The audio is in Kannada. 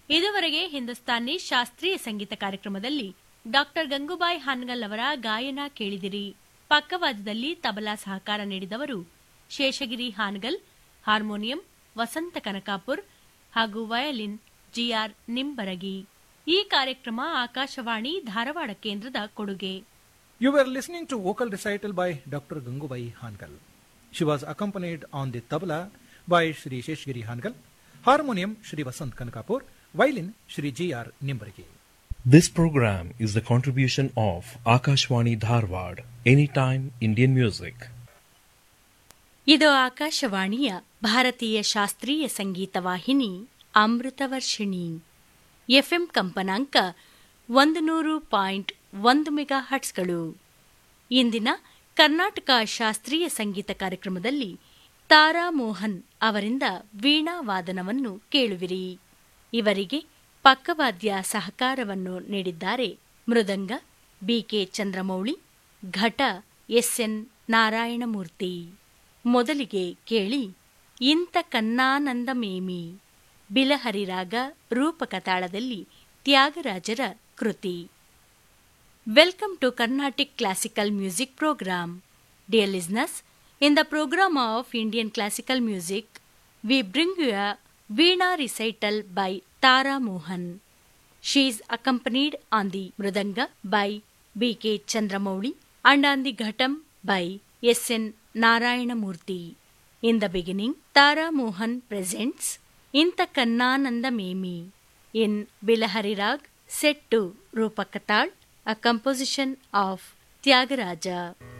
ಇದುವರೆಗೆ ಹಿಂದೂಸ್ತಾನಿ ಶಾಸ್ತ್ರೀಯ ಸಂಗೀತ ಕಾರ್ಯಕ್ರಮದಲ್ಲಿ ಡಾಕ್ಟರ್ ಗಂಗೂಬಾಯಿ ಹಾನ್ಗಲ್ ಅವರ ಗಾಯನ ಕೇಳಿದಿರಿ ಪಕ್ಕವಾದ್ಯದಲ್ಲಿ ತಬಲಾ ಸಹಕಾರ ನೀಡಿದವರು ಶೇಷಗಿರಿ ಹಾನ್ಗಲ್ ಹಾರ್ಮೋನಿಯಂ ವಸಂತ ಕನಕಾಪುರ್ ಹಾಗೂ ವಯಲಿನ್ ಜಿಆರ್ ನಿಂಬರಗಿ ಈ ಕಾರ್ಯಕ್ರಮ ಆಕಾಶವಾಣಿ ಧಾರವಾಡ ಕೇಂದ್ರದ ಕೊಡುಗೆ You were listening to vocal recital by Dr. Gangubai Hankal. She was accompanied on the tabla by Shri Sheshgiri Hankal, harmonium Shri Vasant Kankapur, violin Shri G.R. Nimbargi. This program is the contribution of Akashwani Dharwad, Anytime Indian Music. ಇದು ಆಕಾಶವಾಣಿಯ ಭಾರತೀಯ ಶಾಸ್ತ್ರೀಯ ಸಂಗೀತ ವಾಹಿನಿ ಅಮೃತವರ್ಷಿಣಿ ಎಫ್ಎಂ ಕಂಪನಾಂಕ ಒಂದು ನೂರು ಪಾಯಿಂಟ್ ಒಂದು ಮೆಗಾ ಹಟ್ಸ್ಗಳು ಇಂದಿನ ಕರ್ನಾಟಕ ಶಾಸ್ತ್ರೀಯ ಸಂಗೀತ ಕಾರ್ಯಕ್ರಮದಲ್ಲಿ ತಾರಾ ಮೋಹನ್ ಅವರಿಂದ ವೀಣಾ ವಾದನವನ್ನು ಕೇಳುವಿರಿ ಇವರಿಗೆ ಪಕ್ಕವಾದ್ಯ ಸಹಕಾರವನ್ನು ನೀಡಿದ್ದಾರೆ ಮೃದಂಗ ಬಿಕೆ ಚಂದ್ರಮೌಳಿ ಘಟ ಎಸ್ಎನ್ ನಾರಾಯಣಮೂರ್ತಿ ಮೊದಲಿಗೆ ಕೇಳಿ ಇಂತ ಕನ್ನಾನಂದಮೇಮಿ ಬಿಲಹರಿರಾಗ ರೂಪಕ ತಾಳದಲ್ಲಿ ತ್ಯಾಗರಾಜರ ಕೃತಿ welcome to Carnatic classical music programme dear listeners in the programme of Indian classical music we bring you a veena recital by Tara Mohan She is accompanied on the Mridanga by B.K. Chandramouli and on the Ghatam by S.N. Narayanamurthy. In the beginning, Tara Mohan presents Inta Kannananda Memi in Bilahari Rag set to Rupakatal, a composition of Tyagaraja.